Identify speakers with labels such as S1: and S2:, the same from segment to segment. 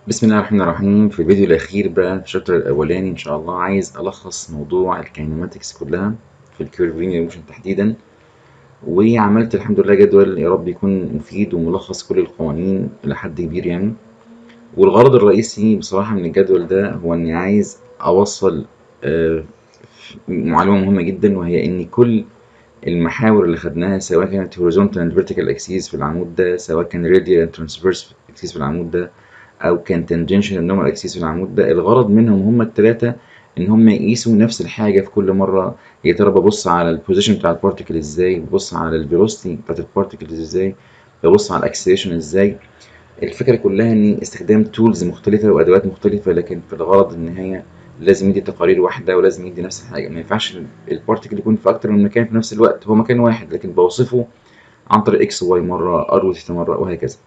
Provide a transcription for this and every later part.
S1: بسم الله الرحمن الرحيم في الفيديو الأخير بقى في الشابتر الأولاني إن شاء الله عايز ألخص موضوع الكاينماتكس كلها في الكيرف لينير موشن تحديدا وعملت الحمد لله جدول يا رب يكون مفيد وملخص كل القوانين إلى حد كبير يعني والغرض الرئيسي بصراحة من الجدول ده هو إني عايز أوصل آه، معلومة مهمة جدا وهي إن كل المحاور اللي خدناها سواء كانت horizontal and vertical axis في العمود ده سواء كان radial and transverse axis في العمود ده او كان تنجنشال نورمال اكسيس في العمود ده الغرض منهم هم الثلاثه ان هم يقيسوا نفس الحاجه في كل مره يا ترى ببص على البوزيشن بتاع البارتيكل ازاي ببص على الفيلوسيتي بتاعت البارتيكل ازاي ببص على الاكسلريشن ازاي الفكره كلها ان استخدام تولز مختلفه وادوات مختلفه لكن في الغرض النهايه لازم يدي تقارير واحده ولازم يدي نفس الحاجه ما ينفعش البارتيكل يكون في اكتر من مكان في نفس الوقت هو مكان واحد لكن بوصفه عن طريق اكس واي مره ار وثيتا مره وهكذا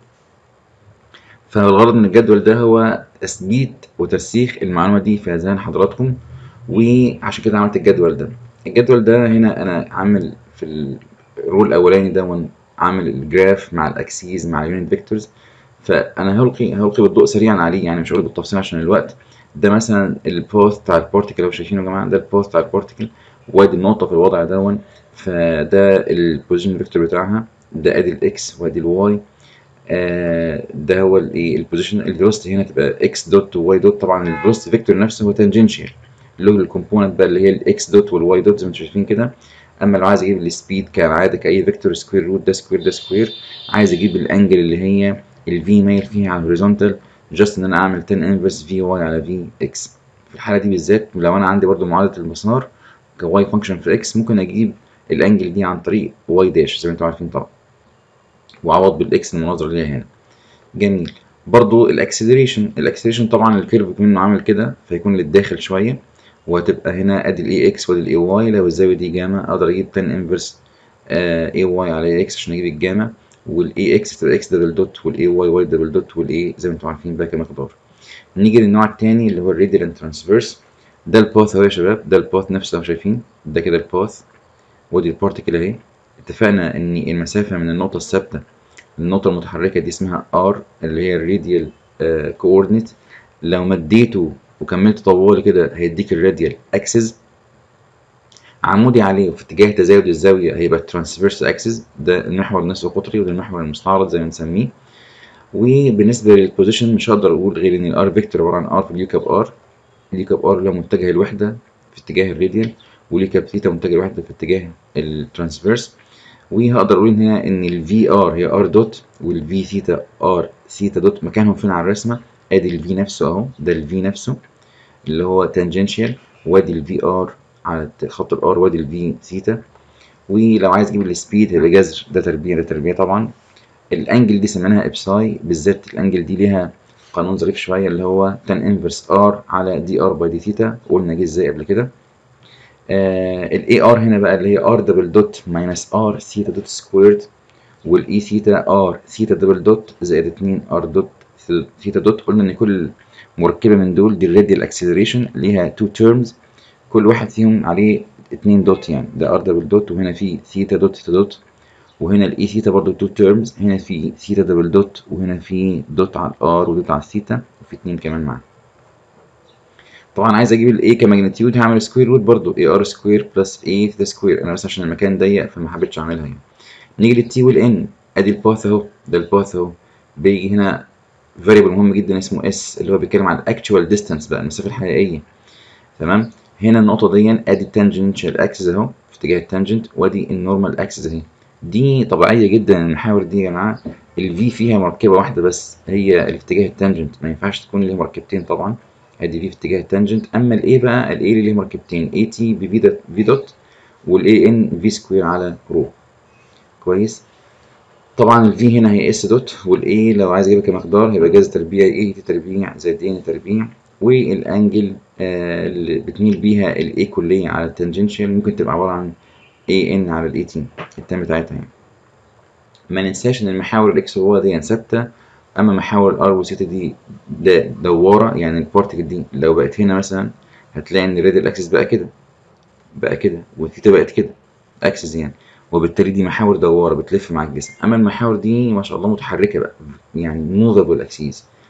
S1: فالغرض من الجدول ده هو تثبيت وترسيخ المعلومة دي في أذهان حضراتكم وعشان كده عملت الجدول ده الجدول ده هنا أنا عامل في الرول الأولاني ده عامل الجراف مع الأكسيز مع اليونت فيكتورز فأنا هلقي هلقي بالضوء سريعا عليه يعني مش هقول بالتفصيل عشان الوقت ده مثلا الباث بتاع البارتيكل لو شايفينه يا جماعة ده الباث بتاع البارتيكل وادي النقطة في الوضع دون فده البوزيشن فيكتور بتاعها ده ادي الاكس وادي الواي آه ده هو الايه البوزيشن الفيلوسيتي هنا تبقى اكس دوت وواي دوت طبعا الفيلوسيتي فيكتور نفسه هو تانجنشال له الكومبوننت بقى اللي هي الاكس دوت والواي دوت زي ما انتم شايفين كده اما لو عايز اجيب السبيد كالعاده كاي فيكتور سكوير روت ده سكوير ده سكوير عايز اجيب الانجل اللي هي الفي مايل فيها على الهوريزونتال جاست ان انا اعمل 10 انفرس في واي على في اكس في الحاله دي بالذات لو انا عندي برضو معادله المسار كواي فانكشن في اكس ممكن اجيب الانجل دي عن طريق واي داش زي ما انتم عارفين طبعا وعوض بالاكس المناظره ليها هنا جميل برضو الاكسلريشن الاكسلريشن طبعا الكيرف منه عامل كده فيكون للداخل شويه وهتبقى هنا ادي الاي اكس وادي الاي واي لو الزاويه دي جاما اقدر اجيب 10 انفرس اي واي على اي اكس عشان اجيب الجاما والاي اكس تبقى اكس دبل دوت والاي واي واي دبل دوت والاي زي ما انتم عارفين بقى كمقدار نيجي للنوع الثاني اللي هو الراديال اند ترانسفيرس ده الباث اهو يا شباب ده الباث نفسه اهو شايفين ده كده الباث ودي البارتيكل اهي اتفقنا ان المسافه من النقطه الثابته النقطة المتحركة دي اسمها R اللي هي الراديال كوردينيت لو مديته وكملت طوالي كده هيديك الراديال اكسس عمودي عليه في اتجاه تزايد الزاوية هيبقى الترانسفيرس اكسس ده المحور النصف قطري وده المحور المستعرض زي ما نسميه وبالنسبة للبوزيشن مش هقدر اقول غير ان الار فيكتور عبارة عن ار في اليو كاب ار اليو كاب ار له متجه الوحدة في اتجاه الراديال واليو كاب ثيتا متجه الوحدة في اتجاه الترانسفيرس وهقدر اقول هنا ان الفي ار هي ار دوت والفي ثيتا ار ثيتا دوت مكانهم فين على الرسمه ادي الفي نفسه اهو ده الفي نفسه اللي هو تانجنشال وادي الفي ار على خط الار وادي الفي ثيتا ولو عايز اجيب السبيد هيبقى جذر ده تربيع ده تربيع طبعا الانجل دي سميناها ابساي بالذات الانجل دي ليها قانون ظريف شويه اللي هو تان انفرس ار على دي ار باي دي ثيتا قلنا جه ازاي قبل كده الاي ار هنا بقى اللي هي ار دبل دوت ماينس ار ثيتا دوت سكويرد والاي ثيتا ار ثيتا دبل دوت زائد 2 ار دوت ثيتا دوت قلنا ان كل مركبه من دول دي الراديال اكسلريشن ليها تو تيرمز كل واحد فيهم عليه 2 دوت يعني ده ار دبل دوت وهنا في ثيتا دوت ثيتا دوت وهنا الاي ثيتا برضه تو تيرمز هنا في ثيتا دبل دوت وهنا في دوت على الار ودوت على الثيتا وفي 2 كمان معاه طبعا عايز اجيب الاي كماجنتيود هعمل سكوير روت برضو اي ار سكوير بلس اي ثيتا سكوير انا بس عشان المكان ضيق فما حبيتش اعملها يعني نيجي للتي والان ادي الباث اهو ده الباث اهو بيجي هنا فاريبل مهم جدا اسمه اس اللي هو بيتكلم عن الاكتشوال ديستانس بقى المسافه الحقيقيه تمام هنا النقطه دي ادي التانجنشال اكسس اهو في اتجاه التانجنت وادي النورمال اكسس اهي دي طبيعيه جدا المحاور دي يا جماعه الفي فيها مركبه واحده بس هي اللي في اتجاه التانجنت ما ينفعش تكون ليها مركبتين طبعا ادي في في اتجاه التانجنت اما الاي بقى الاي اللي ليه مركبتين اي تي بفي دوت في دوت والاي ان في سكوير على رو كويس طبعا الفي هنا هي اس دوت والاي لو عايز اجيبها كمقدار هيبقى جذر تربيع اي تي تربيع زائد ان تربيع والانجل آه اللي بتميل بيها الاي كليه على التانجنشال ممكن تبقى عباره عن اي ان على الاي تي التام بتاعتها يعني ما ننساش ان المحاور الاكس وهو دي ثابته اما محاور الار وثيتا دي ده دواره يعني البارتكل دي لو بقت هنا مثلا هتلاقي ان الراديال اكسس بقى كده بقى كده والثيتا بقت كده اكسس يعني وبالتالي دي محاور دواره بتلف مع الجسم اما المحاور دي ما شاء الله متحركه بقى يعني موفابل اكسيس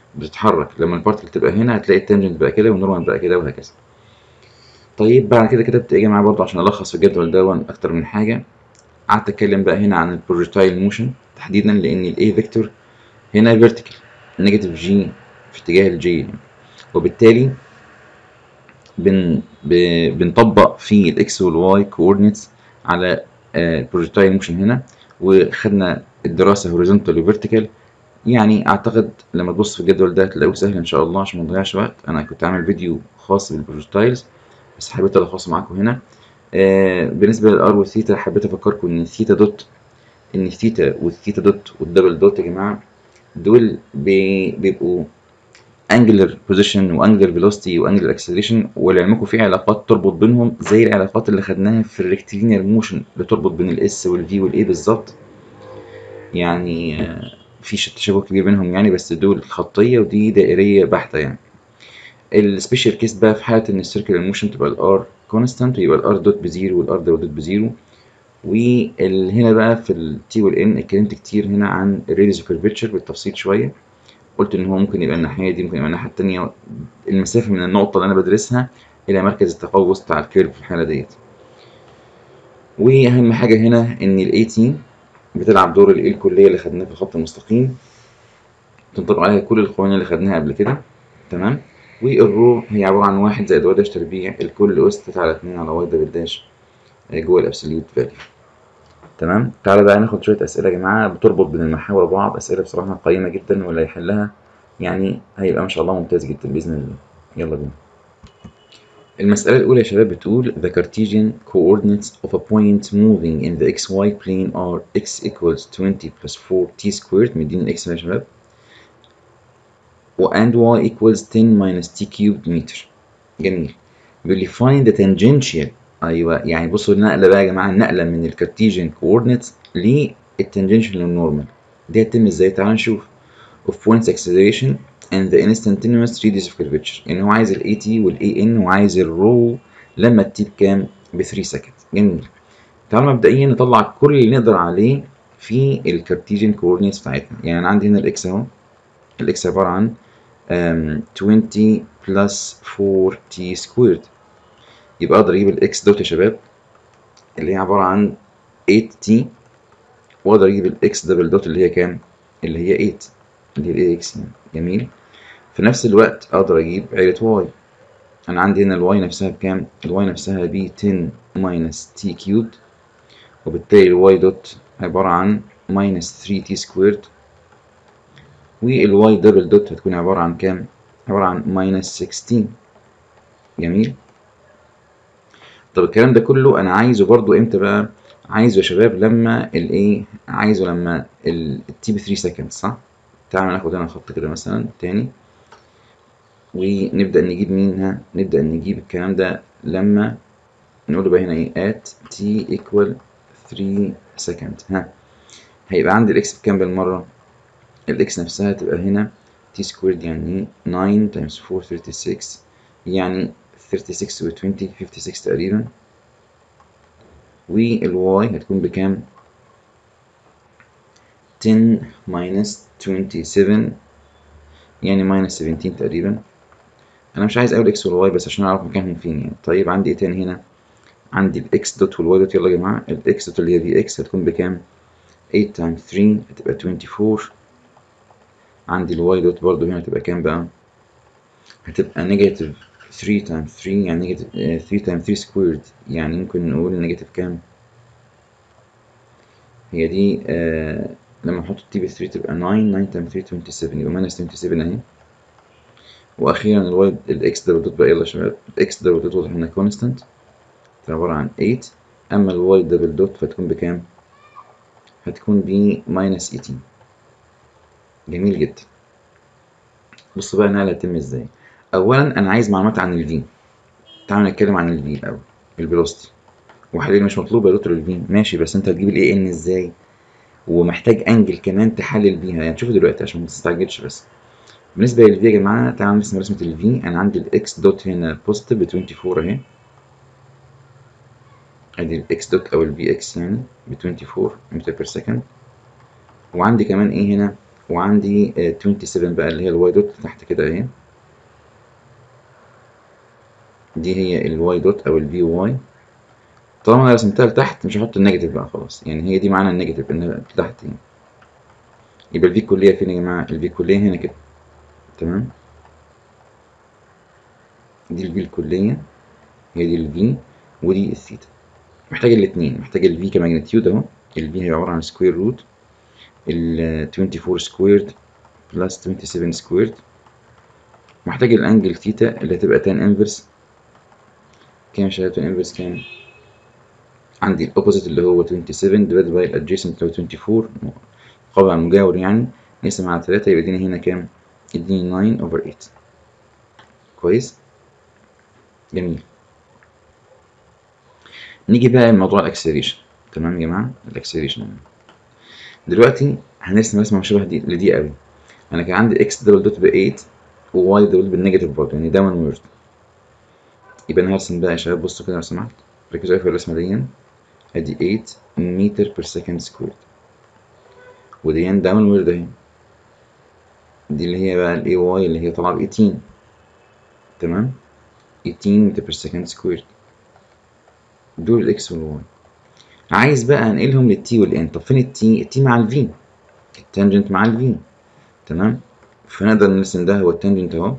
S1: بتتحرك لما البارتكل تبقى هنا هتلاقي التانجنت بقى كده والنورمال بقى كده وهكذا طيب بعد كده كتبت يا جماعه برضه عشان الخص في الجدول ده اكتر من حاجه قعدت اتكلم بقى هنا عن البروجيكتايل موشن تحديدا لان الاي فيكتور هنا فيرتيكال نيجاتيف جي في اتجاه الجي يعني. وبالتالي بن ب... بنطبق في الاكس والواي كوردينيتس على البروجيكتايل موشن هنا وخدنا الدراسه هوريزونتال وفيرتيكال يعني اعتقد لما تبص في الجدول ده تلاقوه سهل ان شاء الله عشان ما نضيعش وقت انا كنت عامل فيديو خاص بالبروجيكتايلز بس حبيت الخصه معاكم هنا آه بالنسبه للار والثيتا حبيت افكركم ان الثيتا دوت ان الثيتا والثيتا دوت والدبل دوت يا جماعه دول بي بيبقوا انجلر بوزيشن وانجلر فيلوسيتي وانجلر اكسلريشن ولعلمكم في علاقات تربط بينهم زي العلاقات اللي خدناها في الريكتيلينير موشن اللي تربط بين الاس والفي والاي بالظبط يعني آه في تشابه كبير بينهم يعني بس دول خطيه ودي دائريه بحته يعني السبيشال كيس بقى في حاله ان السيركلر موشن تبقى الار كونستانت ويبقى الار دوت بزيرو والار دوت بزيرو وهنا بقى في التي والان اتكلمت كتير هنا عن الريديوس كيرفيتشر بالتفصيل شويه قلت ان هو ممكن يبقى الناحيه دي ممكن يبقى الناحيه التانية المسافه من النقطه اللي انا بدرسها الى مركز التقوس بتاع الكيرف في الحاله ديت واهم حاجه هنا ان الاي تي بتلعب دور الايه الكليه اللي خدناها في الخط المستقيم تنطبق عليها كل القوانين اللي خدناها قبل كده تمام والرو هي عباره عن واحد زائد واي داش تربيع الكل اس تلاتة على اتنين على واي دبل داش جوه الابسوليوت فاليو تمام تعالى بقى ناخد شويه اسئله يا جماعه بتربط بين المحاور وبعض اسئله بصراحه قيمه جدا واللي هيحلها يعني هيبقى ما شاء الله ممتاز جدا باذن الله يلا بينا المسألة الأولى يا شباب بتقول the Cartesian coordinates of a point moving in the xy plane are x equals 20 plus 4t squared مدين ال x يا شباب و and y equals 10 minus t cubed meter جميل بيقول لي find the tangential أيوه يعني بصوا النقلة بقى يا جماعة النقلة من الكارتيجن coordinates للتانجنشال للنورمال دي هتتم ازاي تعالوا نشوف of points acceleration and the instantaneous radius of curvature يعني هو عايز ال AT وال AN وعايز الرو لما التي بكام ب 3 سكند جميل تعالوا مبدئيا نطلع كل اللي نقدر عليه في الكارتيجن كوردينيتس بتاعتنا يعني انا عندي هنا الاكس اهو الاكس عباره عن um, 20 بلس 4 تي سكويرد يبقى اقدر اجيب الاكس دوت يا شباب اللي هي عباره عن 8 تي واقدر اجيب الاكس دبل دوت اللي هي كام اللي هي 8 اللي هي الاي اكس يعني جميل في نفس الوقت اقدر اجيب عيلة واي انا عندي هنا الواي نفسها بكام الواي نفسها ب 10 ماينس تي كيوب وبالتالي الواي دوت عبارة عن ماينس 3 تي سكويرد والواي دبل دوت هتكون عبارة عن كام عبارة عن ماينس 16 جميل طب الكلام ده كله انا عايزه برضو امتى بقى عايزه يا شباب لما الايه عايزه لما التي ب 3 سكند صح تعالوا ناخد هنا خط كده مثلا تاني ونبدأ نجيب مين ها نبدأ نجيب الكلام ده لما نقول له بقى هنا ايه at t equal 3 second ها هيبقى عندي الاكس بكام بالمرة الاكس نفسها تبقى هنا t squared يعني 9 times 4 36 يعني 36 و 20 56 تقريبا والواي هتكون بكام 10 minus 27 يعني minus 17 تقريبا انا مش عايز اقول اكس والواي بس عشان اعرف مكانهم فين يعني طيب عندي ايه تاني هنا عندي الاكس دوت والواي دوت يلا يا جماعه الاكس دوت اللي هي في اكس هتكون بكام 8 times 3 هتبقى 24 عندي الواي دوت برضو هنا هتبقى كام بقى هتبقى نيجاتيف 3 times 3 يعني نيجاتيف 3 times 3 سكويرد يعني ممكن نقول نيجاتيف كام هي دي آه لما نحط التي ب 3 تبقى 9 9 times 3 27 يبقى ماينس 27 اهي واخيرا الواي الاكس دبل دوت بقى يلا يا شباب الاكس دبل دوت واضح انها كونستانت عبارة عن 8 اما الواي دبل دوت فتكون بكام هتكون ب ماينس 18 جميل جدا بصوا بقى النقلة هتتم ازاي اولا انا عايز معلومات عن الفي تعالوا نتكلم عن الفي الاول الفيلوسيتي وحاليا مش مطلوب يا دكتور الفي ماشي بس انت هتجيب الاي ان ازاي ومحتاج انجل كمان تحلل بيها يعني شوفوا دلوقتي عشان ما تستعجلش بس بالنسبه للفي يا جماعه تعالوا نرسم رسمه الفي انا عندي الاكس دوت هنا بوزيتيف ب 24 اهي ادي الاكس دوت او الفي اكس يعني ب 24 متر بير سكند وعندي كمان ايه هنا وعندي آه، 27 بقى اللي هي الواي دوت تحت كده اهي دي هي الواي دوت او الفي واي طالما انا رسمتها لتحت مش هحط النيجاتيف بقى خلاص يعني هي دي معنى النيجاتيف انها لتحت يعني يبقى الفي كلية فين يا جماعة الفي كلية هنا كده تمام دي الفي الكلية هي دي الفي ودي الثيتا محتاج الاتنين محتاج الفي كماجنتيود اهو الفي هي عبارة عن سكوير روت ال 24 سكويرد بلس 27 سكويرد محتاج الانجل ثيتا اللي هتبقى تان انفرس كام يا شباب تان انفرس كام عندي الاوبوزيت اللي هو 27 ديفايد باي الادجيسنت اللي هو 24 مقابل على المجاور يعني نقسم على 3 يبقى يديني هنا كام يديني 9 اوفر 8 كويس جميل نيجي بقى لموضوع الاكسلريشن تمام يا جماعه الاكسلريشن دلوقتي هنرسم رسمه شبه دي لدي قوي انا كان عندي اكس دبل دوت ب 8 وواي دبل بالنيجاتيف برضه يعني داون وورد يبقى انا هرسم بقى يا شباب بصوا كده لو سمحت ركزوا في الرسمه دي ادي 8 متر بير سكند سكوير ودي داون وورد اهي دي اللي هي بقى الاي واي اللي هي طالعه ب 18 تمام 18 متر بير سكند سكوير دول الاكس والواي عايز بقى انقلهم للتي والان طب فين التي التي مع الفي التانجنت مع الفي تمام فنقدر نرسم ده هو التانجنت اهو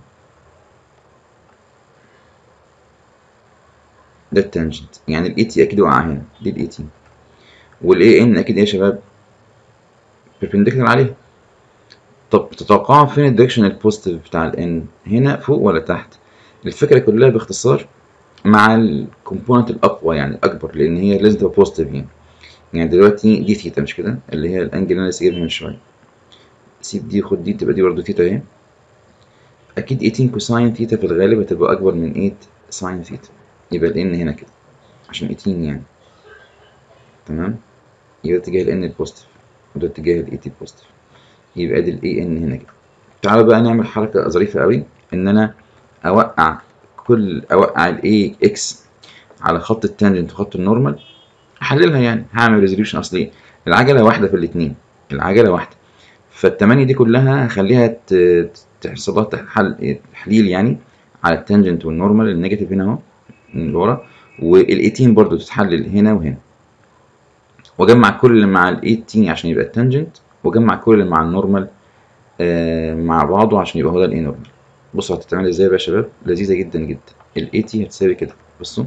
S1: ده التانجنت يعني الاي تي اكيد وقع هنا دي الاي تي والاي ان اكيد ايه يا شباب بيربنديكولار عليه طب تتوقعوا فين الدايركشن البوزيتيف بتاع الان هنا فوق ولا تحت الفكره كلها باختصار مع الكومبوننت الاقوى يعني الاكبر لان هي لازم تبقى بوزيتيف يعني يعني دلوقتي دي ثيتا مش كده اللي هي الانجل اللي انا لسه جايبها من شويه سيب دي خد دي تبقى دي برضه ثيتا اهي اكيد 18 كوساين ثيتا في الغالب هتبقى اكبر من 8 ساين ثيتا يبقى الان هنا كده عشان 18 يعني تمام يبقى اتجاه الان البوزيتيف وده اتجاه الاي تي بوزيتيف يبقى دي الاي ان هنا كده تعالوا بقى نعمل حركه ظريفه قوي ان انا اوقع كل اوقع الاي اكس على خط التانجنت وخط النورمال احللها يعني هعمل ريزوليوشن اصلي العجله واحده في الاثنين العجله واحده فالتمانية دي كلها هخليها تحصل لها تحل تحليل يعني على التانجنت والنورمال النيجاتيف هنا اهو من ورا وال18 برضو تتحلل هنا وهنا واجمع كل اللي مع ال18 عشان يبقى التانجنت واجمع كل اللي مع النورمال آه مع بعضه عشان يبقى هو ده الاي نورمال بصوا هتتعمل ازاي بقى يا شباب لذيذه جدا جدا ال80 هتساوي كده بصوا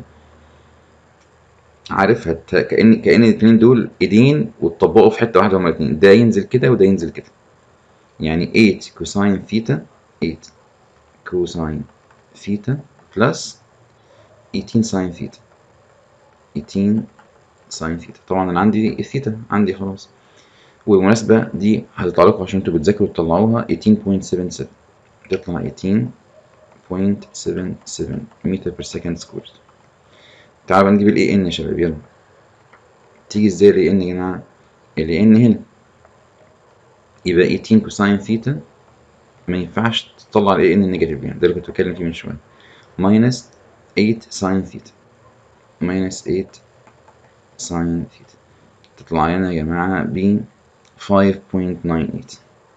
S1: عارف هت... كأن كأن الاتنين دول ايدين واتطبقوا في حته واحده هما الاتنين ده ينزل كده وده ينزل كده يعني 8 كوساين ثيتا 8 كوساين ثيتا بلس 18 ساين ثيتا 18 ساين ثيتا طبعا انا عندي الثيتا عندي خلاص وبالمناسبة دي هتطلع لكم عشان انتوا بتذاكروا تطلعوها 18.77 تطلع 18.77 متر بير سكند سكوير تعالوا نجيب الاي ان يا شباب يلا تيجي ازاي الاي ان يا جماعة الاي ان هنا يبقى 18 كوساين ثيتا ما ينفعش تطلع الاي ان نيجاتيف يعني ده اللي كنت بتكلم فيه من شوية ماينس 8 ساين ثيتا ماينس 8 ساين ثيتا تطلع لنا يا جماعة ب 5.98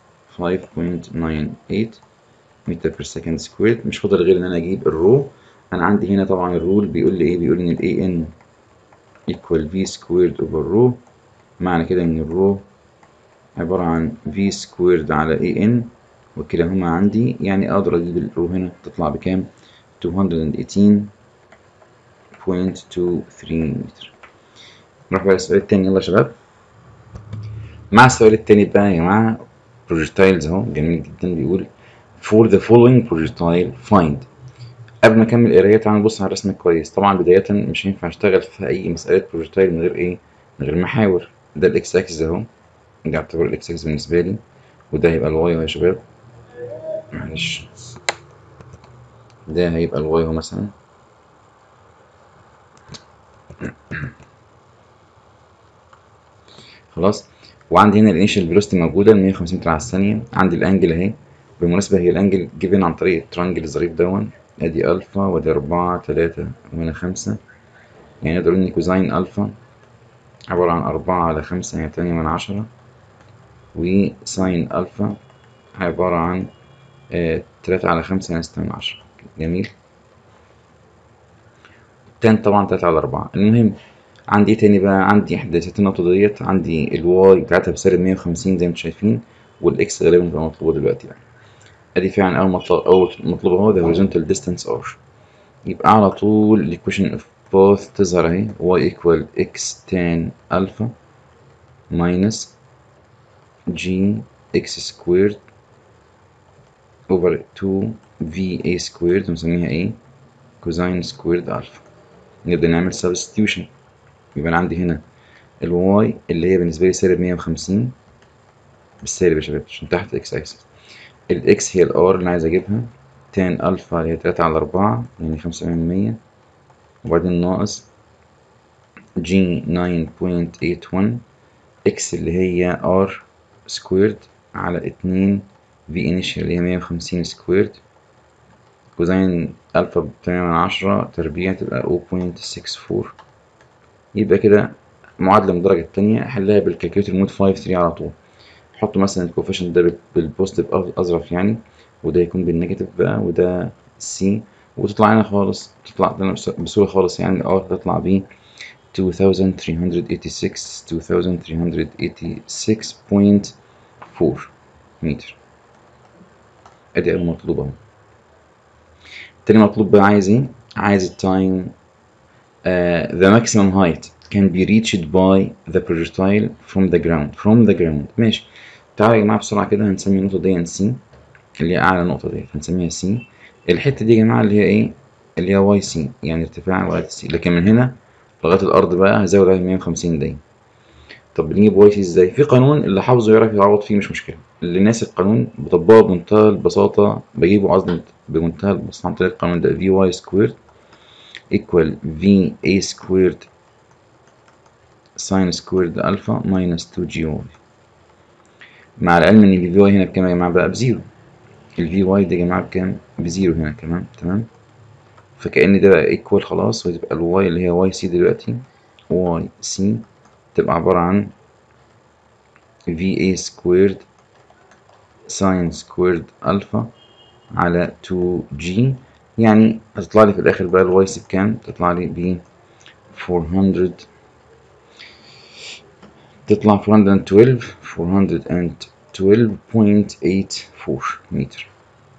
S1: 5.98 متر بير سكند سكوير مش فاضل غير ان انا اجيب الرو انا عندي هنا طبعا الرول بيقول لي ايه بيقول ان الاي ان equal v squared over rho معنى كده ان الرو عبارة عن v squared على a n وكلاهما عندي يعني اقدر اجيب الرو هنا تطلع بكام 218.23 متر نروح بقى للسؤال التاني يلا يا شباب مع السؤال التاني بقى يا جماعة projectiles اهو جميل جدا بيقول for the following projectile find قبل ما اكمل القرايه تعالوا نبص على الرسم كويس طبعا بدايه مش هينفع اشتغل في اي مساله بروجكتايل من غير ايه من غير محاور ده الاكس اكسس اهو ده يعتبر الاكس اكسس بالنسبه لي وده هيبقى الواي اهو يا شباب معلش ده هيبقى الواي اهو مثلا خلاص وعندي هنا الانيشال فيلوسيتي موجوده 150 متر على الثانيه عندي الانجل اهي بالمناسبه هي الانجل جيفن عن طريق الترانجل الظريف دون ادي الفا وادي اربعة تلاتة وهنا خمسة يعني نقدر ان كوزين الفا عبارة عن اربعة على خمسة يعني تمانية من عشرة وساين ألفا عبارة عن آه، تلاتة على خمسة يعني ستة من عشرة جميل التان طبعا تلاتة على أربعة المهم عندي ايه تاني بقى عندي إحداثيات النقطة ديت عندي الواي بتاعتها بسالب مية وخمسين زي ما انتم شايفين والإكس غالبا بتبقى مطلوبة دلوقتي يعني أدي فعلا أول مطلوب أول مطلوب أهو ده horizontal distance r يبقى على طول الإيكويشن of both تظهر أهي y equal x tan alpha minus g x squared over 2 va squared بنسميها ايه كوزين سكويرد الفا نبدأ نعمل substitution يبقى أنا عندي هنا الواي اللي هي بالنسبة لي سالب مية وخمسين بالسالب يا شباب عشان تحت اكس اكسس الاكس هي الار اللي أنا عايز اجيبها تان الفا اللي هي تلاتة على أربعة يعني خمسة من مية وبعدين ناقص جي ناين بوينت ايت ون اكس اللي هي ار سكويرد على اتنين في انيشال اللي هي مية وخمسين سكويرد كوزين ألفا بتمانية من عشرة تربيع تبقى أو بوينت سكس فور يبقى كده معادلة من الدرجة التانية أحلها بالكالكوليتر مود فايف ثري على طول أحط مثلا الكوفيشنت ده بالبوزيتيف أظرف يعني وده يكون بالنيجاتيف بقى وده سي وتطلع هنا خالص تطلع لنا بس- بسهولة خالص يعني الار تطلع ب 2386 2386.4 متر ادي اول مطلوب اهو تاني مطلوب بقى عايز ايه عايز التايم uh, the maximum height can be reached by the projectile from the ground from the ground ماشي تعالوا يا جماعة بسرعة كده هنسمي النقطة دي سي اللي هي أعلى نقطة دي هنسميها سي الحتة دي يا جماعة اللي هي ايه اللي هي واي سي يعني ارتفاع لغاية السي لكن من هنا لغاية الأرض بقى هزود عليها 150 دي طب بنجيب واي سي ازاي في قانون اللي حافظه يعرف يعوض فيه مش مشكلة اللي ناسي القانون بطبقه بمنتهى البساطة بجيبه قصدي بمنتهى البساطة عن طريق القانون ده في واي سكوير equal في a squared sin squared alpha minus 2 جي واي مع العلم ان ال في هنا بكام يا جماعة بقى بزيرو ال في واي ده يا جماعة بكام بزيرو هنا كمان تمام فكأن ده بقى equal خلاص وتبقى الواي اللي هي واي سي دلوقتي واي سي تبقى عبارة عن في a squared sin squared alpha على 2 جي يعني هتطلع لي في الآخر بقى الواي سي بكام تطلع لي ب 400 تطلع 412 412.84 متر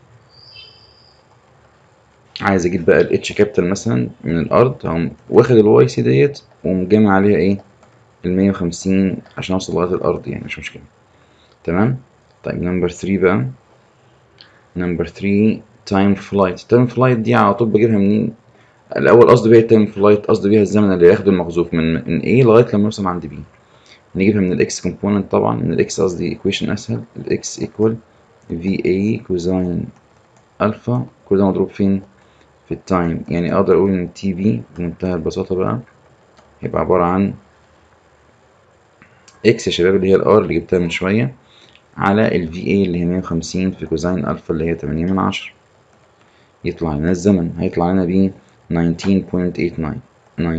S1: عايز اجيب بقى الاتش كابيتال مثلا من الارض هقوم واخد الواي سي ديت ومجمع عليها ايه ال 150 عشان اوصل لغايه الارض يعني مش مشكله تمام طيب نمبر 3 بقى نمبر 3 تايم فلايت تايم فلايت دي على طول بجيبها منين الاول قصدي بيها التايم فلايت قصدي بيها الزمن اللي ياخده المخزوف من من A لغايه لما يوصل عند B نجيبها من الاكس كومبوننت طبعا من الاكس قصدي ايكويشن اسهل الاكس ايكوال في اي كوزين الفا كل ده مضروب فين في التايم يعني اقدر اقول ان تي بي بمنتهى البساطه بقى هيبقى عباره عن اكس يا شباب اللي هي الار اللي جبتها من شويه على ال في اي اللي هي 150 في كوزين الفا اللي هي 8 من عشرة يطلع لنا الزمن هيطلع لنا ب 19.89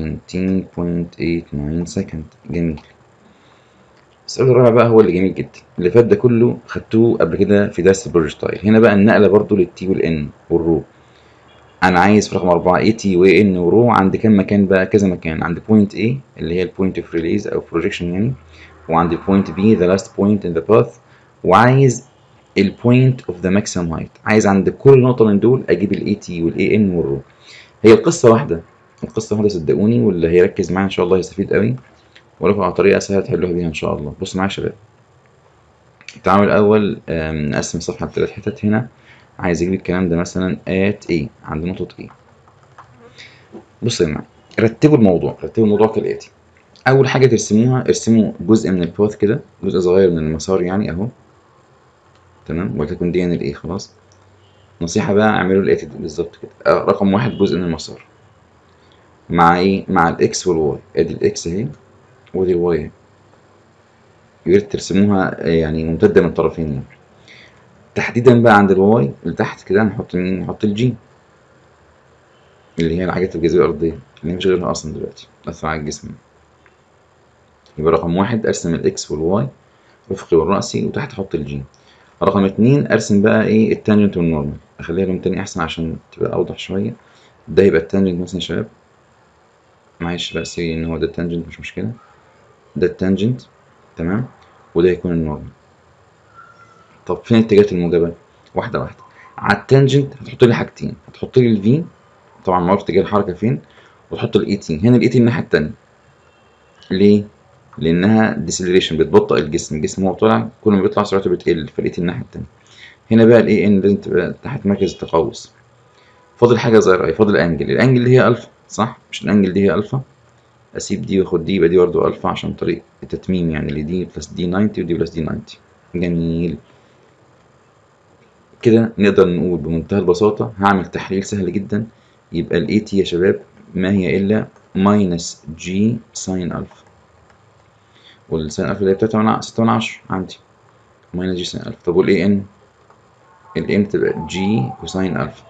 S1: 19.89 سكند جميل السؤال الرابع بقى هو اللي جميل جدا اللي فات ده كله خدتوه قبل كده في درس البروجكتايل هنا بقى النقله برضو للتي والان والرو انا عايز في رقم أربعة اي تي واي ان ورو عند كام مكان بقى كذا مكان عند بوينت A اللي هي البوينت اوف ريليز او بروجيكشن يعني وعند بوينت B the last point in the path وعايز البوينت اوف ذا ماكسيمم هايت عايز عند كل نقطه من دول اجيب الاي تي والاي ان والرو هي القصه واحده القصه واحده صدقوني واللي هيركز معايا ان شاء الله يستفيد قوي ولكم على طريقه سهله تحلوها بيها ان شاء الله بصوا معايا يا شباب تعالوا الاول آم، نقسم الصفحه لثلاث حتت هنا عايز اجيب الكلام ده مثلا at A عند نقطه A بصوا يا جماعه رتبوا الموضوع رتبوا الموضوع كالاتي اول حاجه ترسموها ارسموا جزء من الباث كده جزء صغير من المسار يعني اهو تمام ولتكن دي الايه خلاص نصيحه بقى اعملوا الاتي بالظبط كده آه، رقم واحد جزء من المسار مع ايه مع الاكس والواي ادي الاكس اهي ودي الواي اهي يا ريت ترسموها آه، يعني ممتده من الطرفين يعني تحديدا بقى عند الواي اللي تحت كده نحط مين نحط الجي اللي هي الحاجات الجاذبيه الارضيه اللي هي مش غيرها اصلا دلوقتي بتأثر على الجسم يبقى رقم واحد ارسم الاكس والواي افقي والرأسي وتحت احط الجي رقم اتنين ارسم بقى ايه التانجنت والنورمال اخليها لون تاني احسن عشان تبقى اوضح شوية ده يبقى التانجنت مثلا يا شباب معلش بقى سي ان هو ده التانجنت مش مشكلة ده التانجنت تمام وده يكون النورمال طب فين الاتجاهات الموجبة واحدة واحدة على التانجنت هتحط لي حاجتين هتحط لي الفي طبعا معروف اتجاه الحركة فين وتحط الاي تي هنا الاي تي الناحية التانية ليه؟ لأنها ديسلريشن بتبطئ الجسم الجسم وهو طالع كل ما بيطلع سرعته بتقل فالاي تي الناحية التانية هنا بقى الاي ان لازم تبقى تحت مركز التقوس فاضل حاجة صغيرة أوي فاضل الأنجل الأنجل اللي هي ألفا صح؟ مش الأنجل دي هي ألفا أسيب دي وآخد دي يبقى دي برضه ألفا عشان طريق التتميم يعني اللي دي بلس دي 90 ودي بلس دي 90 جميل كده نقدر نقول بمنتهى البساطة هعمل تحليل سهل جدا يبقى ال AT يا شباب ما هي إلا ماينس جي ساين ألفا والساين ألفا اللي هي بتلاتة من ستة من عشرة عندي ماينس جي ساين ألفا طب وال AN ال N تبقى جي كوساين ألفا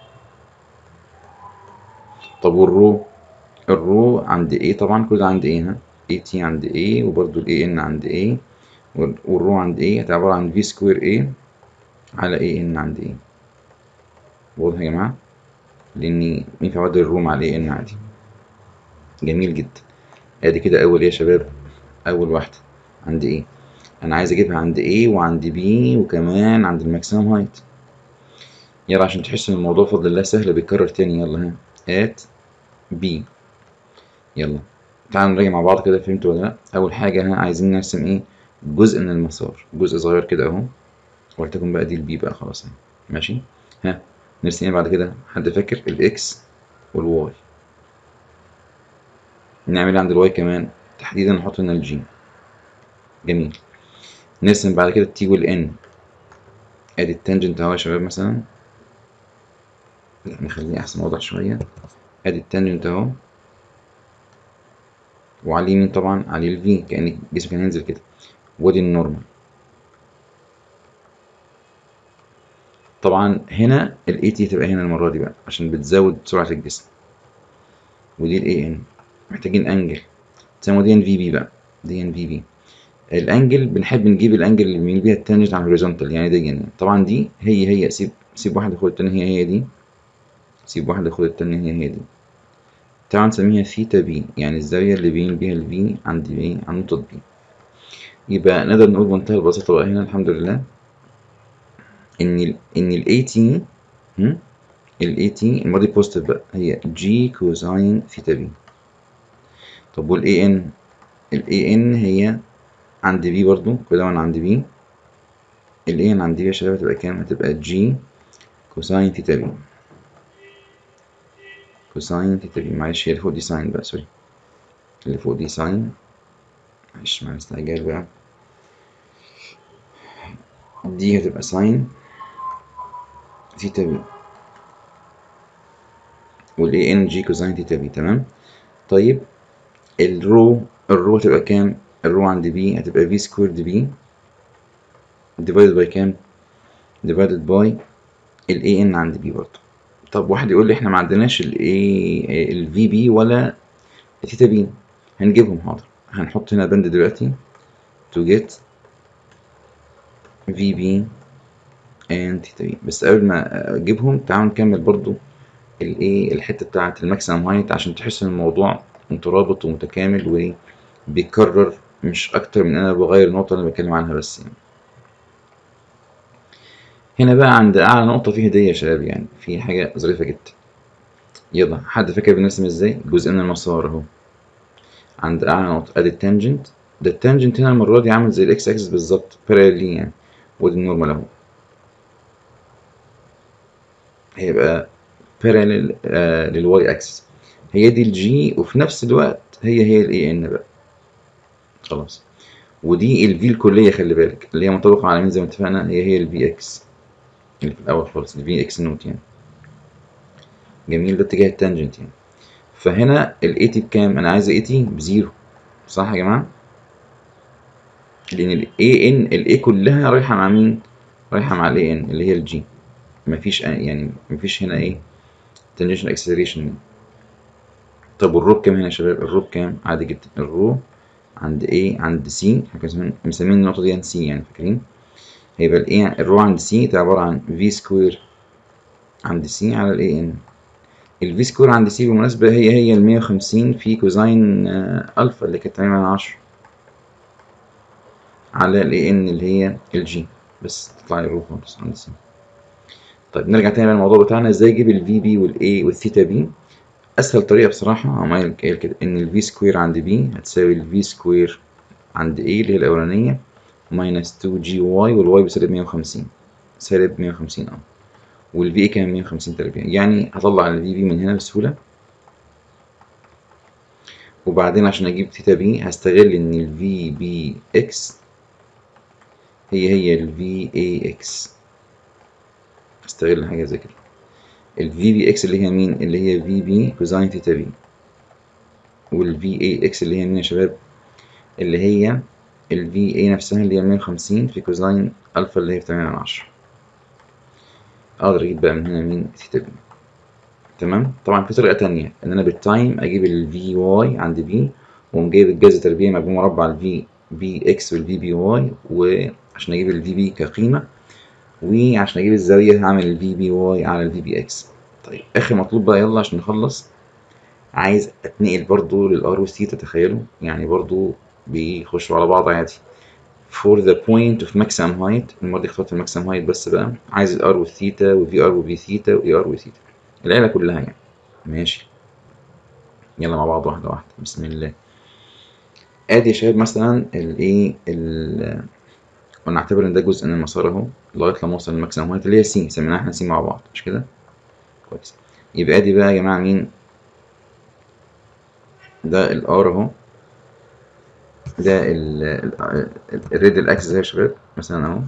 S1: طب والرو الرو عند A طبعا كل ده عند A ها AT عند A وبرضه ال AN عند A والرو عند A هتبقى عبارة عن V سكوير A على اي ان عند ايه واضح يا جماعة لاني ينفع اودي الروم على اي ان عادي جميل جدا ادي كده اول ايه يا شباب اول واحدة عند ايه انا عايز اجيبها عند ايه وعند بي وكمان عند الماكسيمم هايت يلا عشان تحس ان الموضوع بفضل الله سهل بيتكرر تاني يلا ها ات بي يلا تعالوا نراجع مع بعض كده فهمتوا ولا لا اول حاجة ها عايزين نرسم ايه جزء من المسار جزء صغير كده اهو ولتكن بقى دي البي بقى خلاص يعني. ماشي ها نرسم ايه بعد كده حد فاكر الاكس والواي نعمل عند الواي كمان تحديدا نحط هنا الجي جميل نرسم بعد كده التي والان ادي التانجنت اهو يا شباب مثلا لا نخليه احسن واضح شويه ادي التانجنت اهو وعلى اليمين طبعا عليه الفي كان الجسم كان ينزل كده وادي النورمال طبعا هنا الاي تي تبقى هنا المره دي بقى عشان بتزود سرعه الجسم ودي الاي ان محتاجين انجل تسموا دي ان في بي بقى دي ان في بي الانجل بنحب نجيب الانجل اللي بنميل بيها التانجنت على الهوريزونتال يعني دي يعني طبعا دي هي هي سيب سيب واحده خد التانية هي هي دي سيب واحده خد التانية هي هي دي تعالوا نسميها ثيتا بي يعني الزاويه اللي بين بيها الفي عند بي عند نقطه بي يبقى نقدر نقول بمنتهى البساطه بقى هنا الحمد لله ان ال ان ال AT ال AT الماضي بوزيتيف بقى هي G كوزاين ثيتا بي طب وال AN ال AN هي عند B برضو كده وانا عند B ال AN عند B يا شباب هتبقى كام؟ هتبقى G كوساين ثيتا بي كوساين ثيتا بي معلش هي اللي فوق دي ساين بقى سوري اللي فوق دي ساين معلش مع استعجال بقى دي هتبقى ساين ثيتا بي والاي ان جي كوزاين ثيتا بي تمام طيب الرو الرو هتبقى كام الرو عند بي هتبقى في سكويرد بي ديفايدد باي كام ديفايدد باي الاي ان عند بي برضه طب واحد يقول لي احنا ما عندناش الاي الفي بي ولا الثيتا بي هنجيبهم حاضر هنحط هنا بند دلوقتي to get في بي and ثيتا بي بس قبل ما اجيبهم تعالوا نكمل برضو الايه الحته بتاعه الماكسيمم هايت عشان تحس ان الموضوع مترابط ومتكامل وبيكرر مش اكتر من انا بغير النقطه اللي بتكلم عنها بس يعني هنا بقى عند اعلى نقطه فيه هديه يا شباب يعني في حاجه ظريفه جدا يلا حد فاكر بنرسم ازاي جزء من المسار اهو عند اعلى نقطه ادي التانجنت ده التانجنت هنا المره دي عامل زي الاكس اكسس بالظبط باراليل يعني ودي النورمال اهو هيبقى باراليل آه للواي اكسس هي دي الجي وفي نفس الوقت هي هي الاي ان بقى خلاص ودي الفي الكليه خلي بالك اللي هي منطبقه على مين زي ما اتفقنا هي هي الفي اكس اللي في الاول خالص الفي اكس نوت يعني جميل ده اتجاه التانجنت يعني فهنا الاي تي بكام انا عايز اي تي بزيرو صح يا جماعه لان الاي ان الاي كلها رايحه مع مين رايحه مع الاي ان اللي هي الجي مفيش يعني مفيش هنا ايه تنجنشن اكسلريشن طب والروب كام هنا يا شباب الروب كام عادي جدا الرو عند A عند C احنا كنا مسمين النقطة دي C يعني فاكرين هيبقى ال A الرو عند C ده عبارة عن V سكوير عند C على ال AN ال V سكوير عند C بالمناسبة هي هي ال 150 في كوزين ألفا اللي كانت 8 من 10 على ال AN اللي هي ال G بس تطلع لي الرو خالص عند C طيب نرجع تاني للموضوع بتاعنا ازاي اجيب ال VB وال A والثيتا B اسهل طريقه بصراحه هو قايل كده ان الفي سكوير عند بي هتساوي الفي سكوير عند ايه اللي هي الاولانيه ماينس 2 جي واي والواي بسالب 150 سالب 150 اه والفي ايه كان 150 تربيع يعني هطلع الفي بي من هنا بسهوله وبعدين عشان اجيب ثيتا بي هستغل ان الفي بي اكس هي هي الفي اي اكس هستغل حاجه زي كده الفي بي اكس اللي هي مين اللي هي في بي كوزين ثيتا بي والفي اي اكس اللي هي مين يا شباب اللي هي الفي اي نفسها اللي هي 150 في كوزين الفا اللي هي 8 من 10 اقدر اجيب بقى من هنا مين ثيتا بي تمام طبعا في طريقه تانية ان انا بالتايم اجيب الفي واي عند بي واقوم جايب الجذر تربيع مجموع مربع الفي بي اكس والفي بي واي وعشان اجيب الفي بي كقيمه وعشان اجيب الزاويه هعمل الفي بي واي على الفي بي اكس طيب اخر مطلوب بقى يلا عشان نخلص عايز اتنقل برضو للار والثيتا تخيلوا يعني برضو بيخشوا على بعض عادي for the point of maximum height المرة دي اخترت الماكسيمم هايت بس بقى عايز الار والثيتا وفي ار وفي ثيتا واي ار وثيتا العيلة كلها يعني ماشي يلا مع بعض واحدة واحدة بسم الله ادي يا شباب مثلا الايه ال ونعتبر ان ده جزء من المسار اهو لغايه لما اوصل للماكسيمم هايت اللي هي سي سميناها احنا سي مع بعض مش كده كويس يبقى ادي بقى يا جماعه مين ده الار اهو ده الريديال اكسس يا شباب مثلا اهو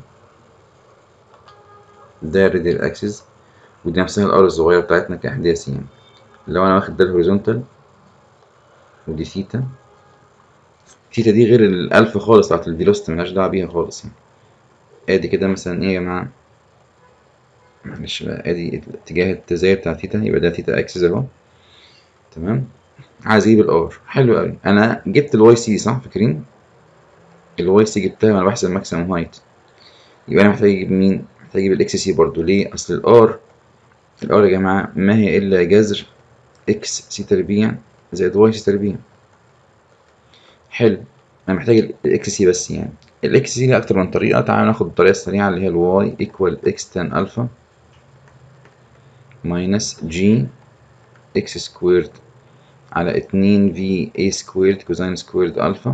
S1: ده الريديال اكسس ودي نفسها الار الصغيره بتاعتنا كاحداث سي يعني لو انا واخد ده الهوريزونتال ودي ثيتا ثيتا دي غير الالف خالص بتاعت الفيلوسيتي ملهاش دعوه بيها خالص يعني ادي كده مثلا ايه يا جماعه معلش بقى ادي اتجاه التزايد بتاع ثيتا يبقى ده ثيتا اكسس اهو تمام عايز اجيب الار حلو قوي انا جبت الواي سي صح فاكرين الواي سي جبتها وانا بحسب الماكسيمم هايت يبقى انا محتاج اجيب مين محتاج اجيب الاكس سي برضو ليه اصل الار الار يا جماعه ما هي الا جذر اكس سي تربيع زائد واي سي تربيع حلو انا محتاج الاكس سي بس يعني الاكس سي ليها اكتر من طريقه تعالوا ناخد الطريقه السريعه اللي هي الواي ايكوال اكس تان الفا ماينس جي اكس سكويرد على اتنين في اي سكويرد كوزين سكويرد الفا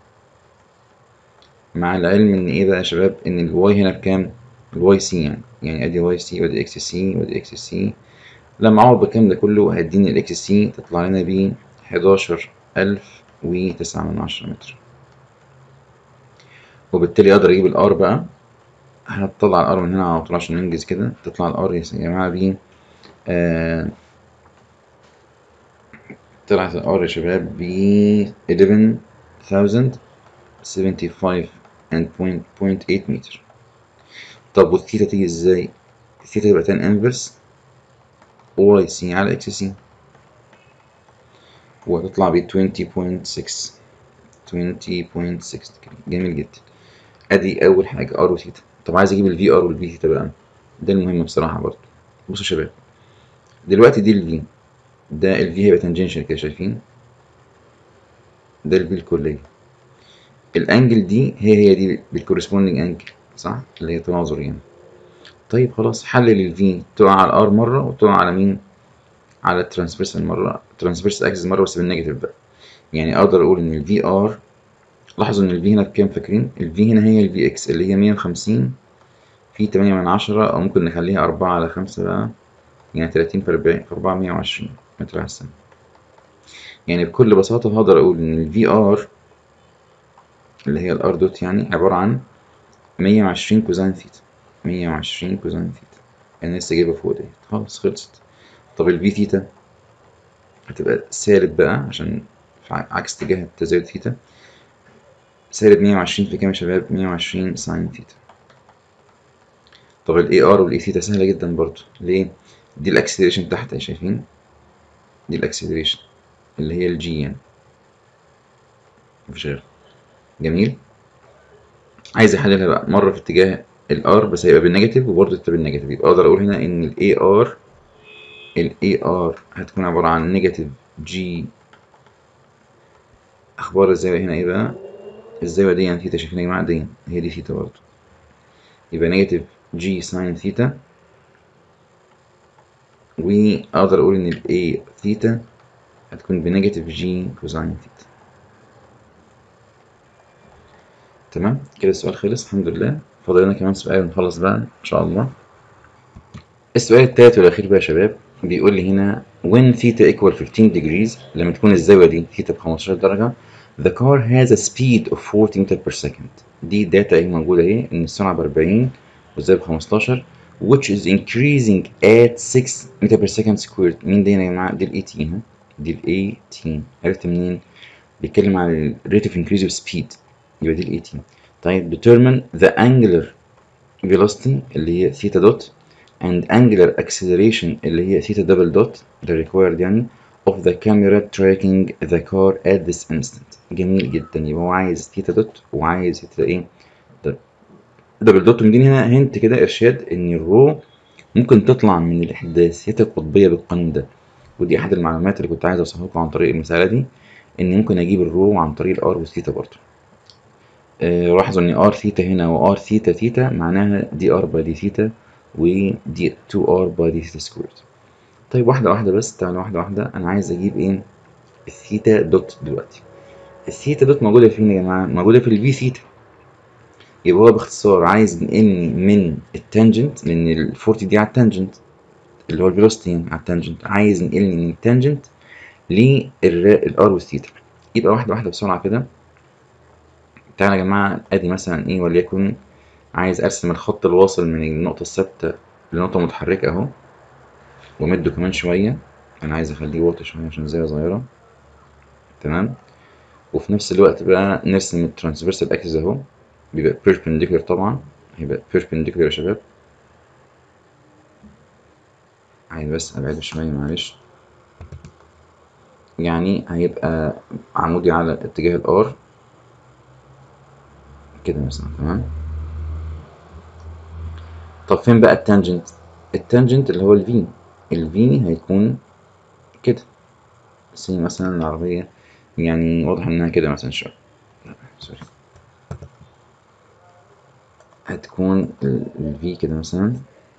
S1: مع العلم ان ايه بقى يا شباب ان الواي هنا بكام الواي سي يعني يعني ادي واي سي وادي اكس سي وادي اكس سي لما اعوض بالكلام ده كله هيديني الاكس سي تطلع لنا ب حداشر الف وتسعة من عشرة متر وبالتالي اقدر اجيب الار بقى هطلع الار من هنا على طول عشان ننجز كده تطلع الار يا جماعه ب آه طلعت الار يا شباب ب 11075 and point, point 8 متر طب والثيتا تيجي ازاي؟ الثيتا تبقى تان انفرس واي سي على اكس سي وهتطلع ب 20.6 20.6 جميل جدا ادي اول حاجه ار وثيتا طب عايز اجيب الفي ار والفي ثيتا بقى ده المهم بصراحه برضه بصوا يا شباب دلوقتي دي الفي ده الفي هيبقى تانجنشال كده شايفين ده الفي الكليه الانجل دي هي هي دي بالكورسبوندينج انجل صح اللي هي تناظر يعني طيب خلاص حلل الفي تقع على الار مره وتقع على مين على الترانسفيرسال مره ترانسفيرس اكسس مره بس بالنيجاتيف بقى يعني اقدر اقول ان الفي ار لاحظوا ان الفي هنا بكام فاكرين الفي هنا هي الفي اكس اللي هي 150 في 8 من عشرة او ممكن نخليها 4 على 5 بقى يعني 30 في 40 في 420 متر على الثانية يعني بكل بساطة هقدر اقول ان الفي ار اللي هي الار دوت يعني عبارة عن 120 كوزين ثيتا 120 كوزين ثيتا انا لسه جايبها فوق ديت خلاص خلصت طب الفي ثيتا هتبقى سالب بقى عشان في عكس اتجاه التزايد ثيتا سالب 120 في كام يا شباب 120 ساين ثيتا طب الاي ار والاي ثيتا سهله جدا برضو ليه دي الاكسلريشن تحت شايفين دي الاكسلريشن اللي هي الجي يعني مفيش غيرها جميل عايز احللها بقى مره في اتجاه الار بس هيبقى بالنيجاتيف وبرضه تبقى بالنيجاتيف يبقى اقدر اقول هنا ان الاي ار الاي ار هتكون عباره عن نيجاتيف جي اخبار الزاويه هنا ايه بقى الزاويه دي يعني ثيتا شايفين يا جماعه دي هي دي ثيتا برضه يبقى نيجاتيف جي ساين ثيتا واقدر اقول ان الاي ثيتا هتكون بنيجاتيف جي كوزاين ثيتا تمام كده السؤال خلص الحمد لله فاضل لنا كمان سؤال ونخلص بقى ان شاء الله السؤال التالت والاخير بقى يا شباب بيقول لي هنا when theta equal 15 degrees لما تكون الزاويه دي ثيتا ب 15 درجه the car has a speed of 40 meter per second دي داتا اهي موجوده اهي ان السرعه ب 40 والزاويه ب 15 which is increasing at 6 meter per second squared مين دي يا جماعه دي ال 18 ها دي ال 18 عرفت منين بيتكلم عن ال rate of increase of speed يبقى دي ال 18 طيب determine the angular velocity اللي هي theta dot and angular acceleration اللي هي theta double dot ده required يعني of the camera tracking the car at this instant جميل جدا يبقى هو عايز theta dot وعايز theta ايه دبل دوت مديني هنا هنت كده ارشاد ان الرو ممكن تطلع من الاحداثيات القطبيه بالقانون ده ودي احد المعلومات اللي كنت عايز اوصلها لكم عن طريق المساله دي ان ممكن اجيب الرو عن طريق الار والثيتا برضه آه لاحظوا ان ار ثيتا هنا وار ثيتا ثيتا معناها دي ار باي دي ثيتا ودي 2 ار باي دي ثيتا سكويرد طيب واحده واحده بس تعالى واحده واحده انا عايز اجيب ايه الثيتا دوت دلوقتي الثيتا دوت موجوده فين يا جماعه موجوده في الفي ثيتا يبقى هو باختصار عايز ينقلني من التانجنت لان ال 40 دي على التانجنت اللي هو الفيلوسيتي على التانجنت عايز ينقلني من التانجنت للار والثيتا يبقى واحده واحده بسرعه كده تعالى يا جماعه ادي مثلا ايه وليكن عايز ارسم الخط الواصل من النقطه الثابته لنقطه متحركه اهو وامده كمان شويه انا عايز اخليه واطي شويه عشان زاويه صغيره تمام وفي نفس الوقت بقى نرسم الترانسفيرسال اكسس اهو بيبقى perpendicular طبعا هيبقى perpendicular يا شباب عايز بس ابعده شوية معلش يعني هيبقى عمودي على اتجاه الار كده مثلا تمام طب فين بقى التانجنت التانجنت اللي هو الفي الفي هيكون كده سي مثلا العربية يعني واضح انها كده مثلا شوية سوري هتكون ال V كده مثلا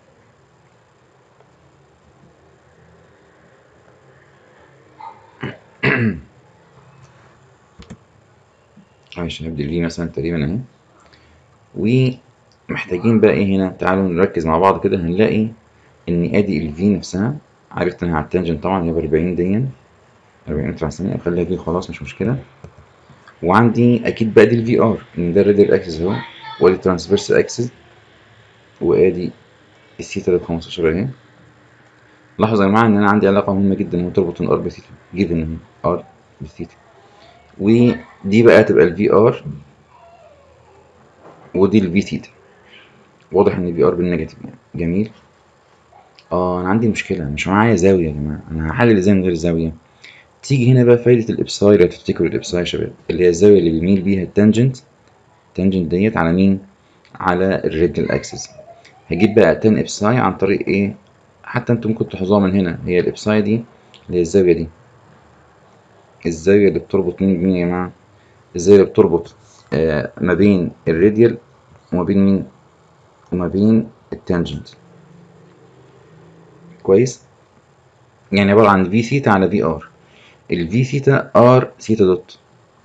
S1: عشان هبدأ V مثلا تقريبا اهي ومحتاجين بقى ايه هنا تعالوا نركز مع بعض كده هنلاقي ان ادي ال V نفسها عرفت انها على التانجنت طبعا هي ب 40 دي 40 متر على الثانية اخليها دي خلاص مش مشكلة وعندي اكيد بقى دي ال VR ان ده الراديال اكسس اهو وادي الترانسفيرس اكسس وادي الثيتا ب 15 اهي لاحظوا يا جماعه ان انا عندي علاقه مهمه جدا وتربط الار بثيتا جيفن اهي ار بثيتا ودي بقى تبقى الفي ار ودي الفي ثيتا واضح ان الفي ار بالنيجاتيف يعني جميل اه انا عندي مشكله مش معايا زاويه يا جماعه انا هحلل ازاي من غير زاويه تيجي هنا بقى فايده الابساي لو تفتكروا الابساي يا شباب اللي هي الزاويه اللي بيميل بيها التانجنت التانجنت ديت على مين على الراديال اكسس هجيب بقى تان ابساي عن طريق ايه حتى انتم ممكن تلاحظوها من هنا هي الابساي دي اللي هي الزاويه دي الزاويه اللي بتربط مين بمين يا جماعه الزاويه اللي بتربط آه ما بين الراديال وما بين مين وما بين التانجنت كويس يعني عباره عن في ثيتا على في ار الفي ثيتا ار ثيتا دوت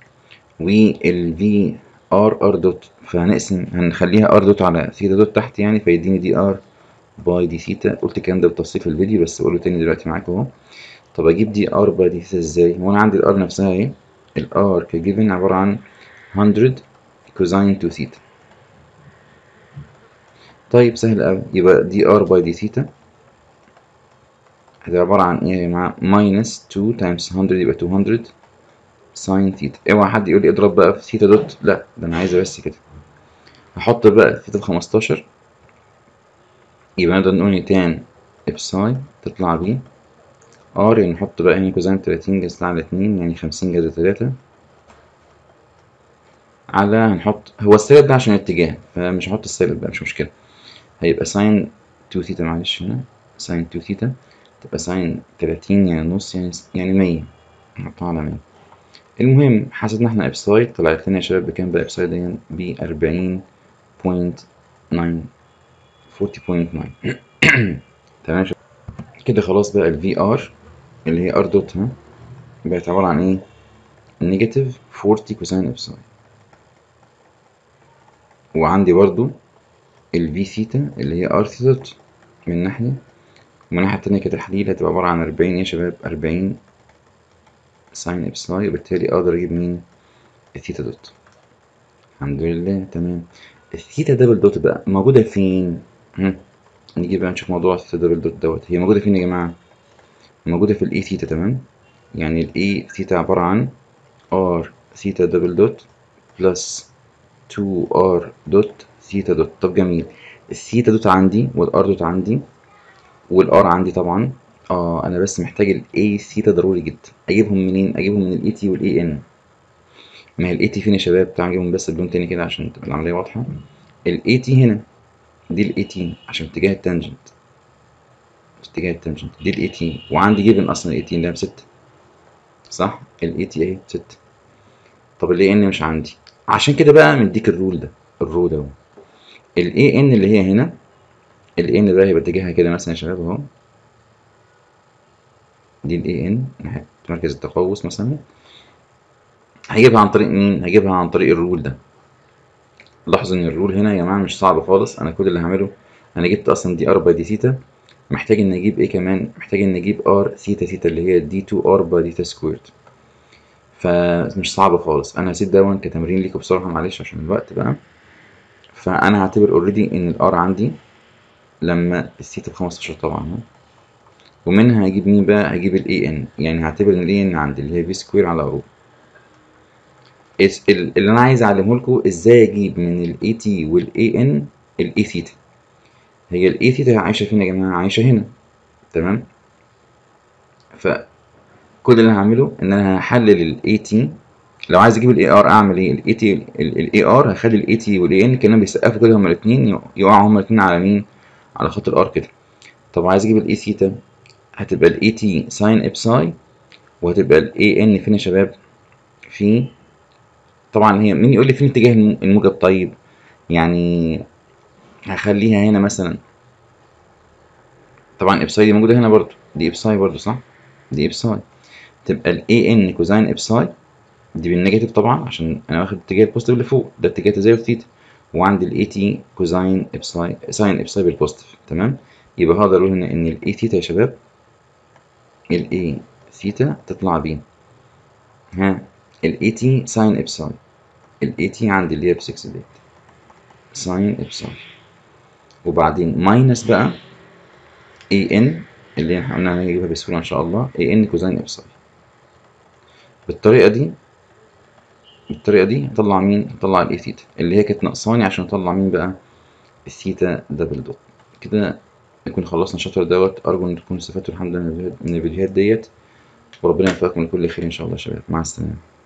S1: والفي ار ار دوت فهنقسم هنخليها ار دوت على ثيتا دوت تحت يعني فيديني دي ار باي دي ثيتا قلت الكلام ده بالتفصيل في الفيديو بس بقوله تاني دلوقتي معاكم اهو طب اجيب دي ار باي دي ثيتا ازاي هو انا عندي الار نفسها اهي الار كجيفن عباره عن 100 كوزاين تو ثيتا طيب سهل قوي يبقى دي ار باي دي ثيتا هتبقى عبارة عن ايه يا جماعة ماينس 2 تايمز 100 يبقى 200 ساين ثيتا اوعى حد يقول لي اضرب بقى في ثيتا دوت لا ده انا عايزها بس كده هحط بقى ثيتا ب 15 يبقى نقدر نقول تان ابساي تطلع بيه ار يعني نحط بقى هنا كوزين 30 جذر على 2 يعني 50 جذر 3 على هنحط هو السالب ده عشان اتجاه فمش هحط السالب بقى مش مشكلة هيبقى ساين 2 ثيتا معلش هنا ساين 2 ثيتا تبقى ساين 30 يعني نص يعني يعني 100 نحطها على 100 المهم حسبنا احنا ابسايد طلعت لنا يا شباب بكام بقى ابسايد دي ب 40.9 40.9 تمام كده خلاص بقى ال VR اللي هي R دوت ها بقت عبارة عن ايه؟ نيجاتيف 40 كوساين ابسايد وعندي برضو ال V ثيتا اللي هي R ثيتا دوت من ناحية ومن الناحية التانية كتحليل هتبقى عبارة عن 40 يا شباب 40 ساين ابساي وبالتالي اقدر اجيب مين الثيتا دوت الحمد لله تمام الثيتا دبل دوت بقى موجودة فين؟ هم. نيجي بقى نشوف موضوع الثيتا دبل دوت دوت هي موجودة فين يا جماعة؟ موجودة في الاي ثيتا تمام يعني الاي ثيتا عبارة عن ار ثيتا دبل دوت بلس 2 ار دوت ثيتا دوت طب جميل الثيتا دوت عندي والار دوت عندي والار عندي طبعا اه انا بس محتاج الاي ثيتا ضروري جدا اجيبهم منين اجيبهم من الاي تي والاي ان ما هي الاي تي فين يا شباب تعالوا نجيبهم بس بلون تاني كده عشان تبقى العمليه واضحه الاي تي هنا دي الاي تي عشان اتجاه التانجنت اتجاه التانجنت دي الاي تي وعندي جيفن اصلا الاي تي اللي هي بستة صح الاي تي اهي ستة طب الاي ان مش عندي عشان كده بقى مديك الرول ده الرول ده الاي ان اللي هي هنا الاي ان بقى هيبقى اتجاهها كده مثلا يا شباب اهو دي الاي ان ناحية مركز التقوس مثلا هجيبها عن طريق مين؟ هجيبها عن طريق الرول ده لاحظوا ان الرول هنا يا جماعة مش صعب خالص انا كل اللي هعمله انا جبت اصلا دي ار باي دي ثيتا محتاج ان اجيب ايه كمان محتاج ان اجيب ار ثيتا ثيتا اللي هي دي 2 ار باي ثيتا سكويرد فمش صعب خالص انا هسيب دون كتمرين ليكم بصراحة معلش عشان الوقت بقى فانا هعتبر اوريدي ان الار عندي لما الثيتا بخمستاشر طبعا ومنها هجيب مين بقى هجيب الاي ان يعني هعتبر ان الاي ان عندي اللي هي في سكوير على رو اللي انا عايز اعلمه لكم ازاي اجيب من الاي تي والاي ان الاي ثيتا هي الاي ثيتا عايشه فين يا جماعه عايشه هنا تمام فكل اللي هعمله ان انا هحلل الاي تي لو عايز اجيب الاي ار اعمل ايه الاي تي الاي ار هخلي الاي تي والاي ان كانوا بيسقفوا كده هما الاثنين يقعوا هما الاثنين على مين على خط الار كده طب عايز اجيب الاي ثيتا هتبقى الاي تي ساين ابساي وهتبقى الاي ان فين يا شباب في طبعا هي مين يقول لي فين اتجاه الموجب طيب يعني هخليها هنا مثلا طبعا ابساي دي موجوده هنا برضو دي ابساي برضو صح دي ابساي تبقى الاي ان كوزين ابساي دي بالنيجاتيف طبعا عشان انا واخد اتجاه البوزيتيف اللي فوق ده اتجاه تزايد ثيتا وعندي الاي تي كوزين ابساي ساين ابساي بالبوزيتيف تمام يبقى هقدر اقول هنا ان الاي ثيتا يا شباب الاي ثيتا تطلع ب ها الاي تي ساين ابساي الاي تي عندي اللي هي ب 6 ديت ساين ابساي وبعدين ماينس بقى اي ان اللي احنا قلنا هنجيبها بسهوله ان شاء الله اي ان كوزين ابساي بالطريقه دي بالطريقه دي هطلع مين هطلع الاي ثيتا اللي هي كانت ناقصاني عشان اطلع مين بقى الثيتا دبل دوت كده نكون خلصنا الشابتر دوت ارجو ان تكونوا استفدتوا الحمد لله من الفيديوهات ديت وربنا يوفقكم لكل خير ان شاء الله يا شباب مع السلامه